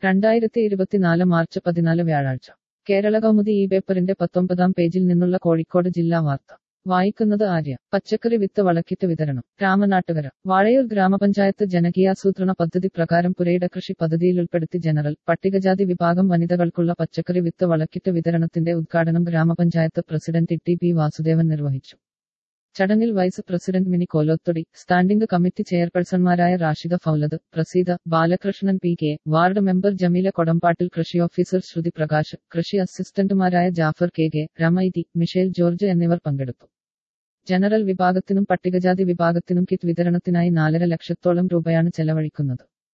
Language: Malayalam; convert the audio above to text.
രണ്ടായിരത്തി ഇരുപത്തിനാല് മാർച്ച് പതിനാല് വ്യാഴാഴ്ച കേരള കൗമുദി ഈ പേപ്പറിന്റെ പത്തൊമ്പതാം പേജിൽ നിന്നുള്ള കോഴിക്കോട് ജില്ലാ വാർത്ത വായിക്കുന്നത് ആര്യ പച്ചക്കറി വിത്ത് വളക്കിറ്റ് വിതരണം രാമനാട്ടുകര വാഴയൂർ ഗ്രാമപഞ്ചായത്ത് ജനകീയാസൂത്രണ പദ്ധതി പ്രകാരം പുരയിട കൃഷി പദ്ധതിയിൽ ഉൾപ്പെടുത്തി ജനറൽ പട്ടികജാതി വിഭാഗം വനിതകൾക്കുള്ള പച്ചക്കറി വിത്ത് വളക്കിറ്റ് വിതരണത്തിന്റെ ഉദ്ഘാടനം ഗ്രാമപഞ്ചായത്ത് പ്രസിഡന്റ് ടി പി വാസുദേവൻ നിർവഹിച്ചു ചടങ്ങിൽ vice president Mini Kolothodi standing committee ചെയർപേഴ്സൺമാരായ Rashida Faulath Praseeda Balakrishnan P K ward member Jameela Kodambattil കൃഷി ഓഫീസർ ശ്രുതി പ്രകാശ് കൃഷി അസിസ്റ്റന്റുമാരായ Jafar K K Ramaithi Michelle George എന്നിവർ പങ്കെടുത്തു ജനറൽ വിഭാഗത്തിനും പട്ടികജാതി വിഭാഗത്തിനും കിറ്റ് വിതരണത്തിനായി നാലര ലക്ഷത്തോളം രൂപയാണ് ചെലവഴിക്കുന്നത്